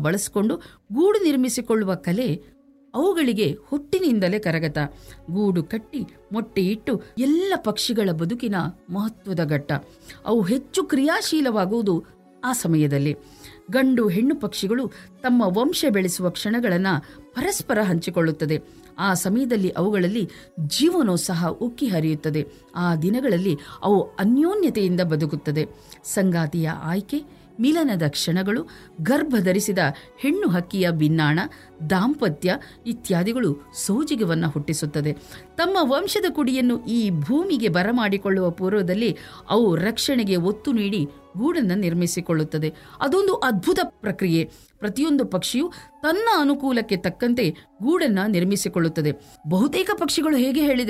ಬಳಸಿಕೊಂಡು ಗೂಡು ನಿರ್ಮಿಸಿಕೊಳ್ಳುವ ಕಲೆ ಅವುಗಳಿಗೆ ಹುಟ್ಟಿನಿಂದಲೇ ಕರಗತ ಗೂಡು ಕಟ್ಟಿ ಮೊಟ್ಟೆ ಇಟ್ಟು ಎಲ್ಲ ಪಕ್ಷಿಗಳ ಬದುಕಿನ ಮಹತ್ವದ ಘಟ್ಟ ಅವು ಹೆಚ್ಚು ಕ್ರಿಯಾಶೀಲವಾಗುವುದು ಆ ಸಮಯದಲ್ಲಿ ಗಂಡು ಹೆಣ್ಣು ಪಕ್ಷಿಗಳು ತಮ್ಮ ವಂಶ ಬೆಳೆಸುವ ಕ್ಷಣಗಳನ್ನು ಪರಸ್ಪರ ಹಂಚಿಕೊಳ್ಳುತ್ತದೆ ಆ ಸಮಯದಲ್ಲಿ ಅವುಗಳಲ್ಲಿ ಜೀವನೋತ್ಸಾಹ ಉಕ್ಕಿ ಹರಿಯುತ್ತದೆ ಆ ದಿನಗಳಲ್ಲಿ ಅವು ಅನ್ಯೋನ್ಯತೆಯಿಂದ ಬದುಕುತ್ತದೆ ಸಂಗಾತಿಯ ಆಯ್ಕೆ ಮಿಲನದ ಕ್ಷಣಗಳು ಗರ್ಭ ಧರಿಸಿದ ಹೆಣ್ಣು ಹಕ್ಕಿಯ ಬಿನ್ನಾಣ ದಾಂಪತ್ಯ ಇತ್ಯಾದಿಗಳು ಸೋಜಿಗವನ್ನು ಹುಟ್ಟಿಸುತ್ತದೆ ತಮ್ಮ ವಂಶದ ಕುಡಿಯನ್ನು ಈ ಭೂಮಿಗೆ ಬರಮಾಡಿಕೊಳ್ಳುವ ಪೂರ್ವದಲ್ಲಿ ಅವು ರಕ್ಷಣೆಗೆ ಒತ್ತು ನೀಡಿ ಗೂಡನ್ನು ನಿರ್ಮಿಸಿಕೊಳ್ಳುತ್ತದೆ ಅದೊಂದು ಅದ್ಭುತ ಪ್ರಕ್ರಿಯೆ ಪ್ರತಿಯೊಂದು ಪಕ್ಷಿಯು ತನ್ನ ಅನುಕೂಲಕ್ಕೆ ತಕ್ಕಂತೆ ಗೂಡನ್ನು ನಿರ್ಮಿಸಿಕೊಳ್ಳುತ್ತದೆ ಬಹುತೇಕ ಪಕ್ಷಿಗಳು ಹೇಗೆ ಹೇಳಿದರೆ